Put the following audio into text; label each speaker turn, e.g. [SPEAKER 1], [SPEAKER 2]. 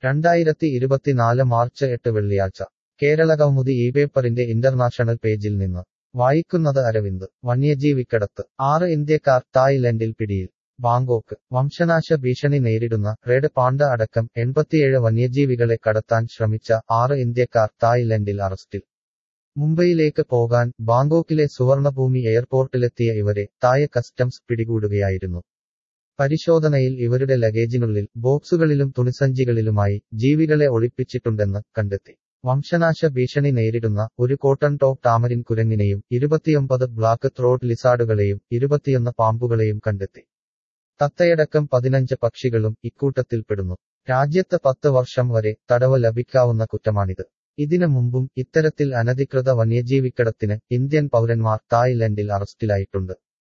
[SPEAKER 1] രണ്ടായിരത്തി ഇരുപത്തിനാല് മാർച്ച് എട്ട് വെള്ളിയാഴ്ച കേരളകൗമുദി ഈ പേപ്പറിന്റെ ഇന്റർനാഷണൽ പേജിൽ നിന്ന് വായിക്കുന്നത് അരവിന്ദ് വന്യജീവിക്കടത്ത് ആറ് ഇന്ത്യക്കാർ തായ്ലൻഡിൽ പിടിയിൽ ബാങ്കോക്ക് വംശനാശ ഭീഷണി നേരിടുന്ന റെഡ് പാണ്ട അടക്കം എൺപത്തിയേഴ് വന്യജീവികളെ കടത്താൻ ശ്രമിച്ച ആറ് ഇന്ത്യക്കാർ തായ്ലൻഡിൽ അറസ്റ്റിൽ മുംബൈയിലേക്ക് പോകാൻ ബാങ്കോക്കിലെ സുവർണഭൂമി എയർപോർട്ടിലെത്തിയ ഇവരെ തായ് കസ്റ്റംസ് പിടികൂടുകയായിരുന്നു പരിശോധനയിൽ ഇവരുടെ ലഗേജിനുള്ളിൽ ബോക്സുകളിലും തുണിസഞ്ചികളിലുമായി ജീവികളെ ഒളിപ്പിച്ചിട്ടുണ്ടെന്ന് കണ്ടെത്തി വംശനാശ ഭീഷണി നേരിടുന്ന ഒരു കോട്ടൺ ടോപ്പ് ടാമരിൻ കുരങ്ങിനെയും ഇരുപത്തിയൊമ്പത് ബ്ലാക്ക് ത്രോട്ട് ലിസാർഡുകളെയും ഇരുപത്തിയൊന്ന് പാമ്പുകളെയും കണ്ടെത്തി തത്തയടക്കം പതിനഞ്ച് പക്ഷികളും ഇക്കൂട്ടത്തിൽപ്പെടുന്നു രാജ്യത്ത് പത്ത് വർഷം വരെ തടവ് ലഭിക്കാവുന്ന കുറ്റമാണിത് ഇതിനു മുമ്പും ഇത്തരത്തിൽ അനധികൃത വന്യജീവിക്കടത്തിന് ഇന്ത്യൻ പൗരന്മാർ തായ്ലൻഡിൽ അറസ്റ്റിലായിട്ടുണ്ട്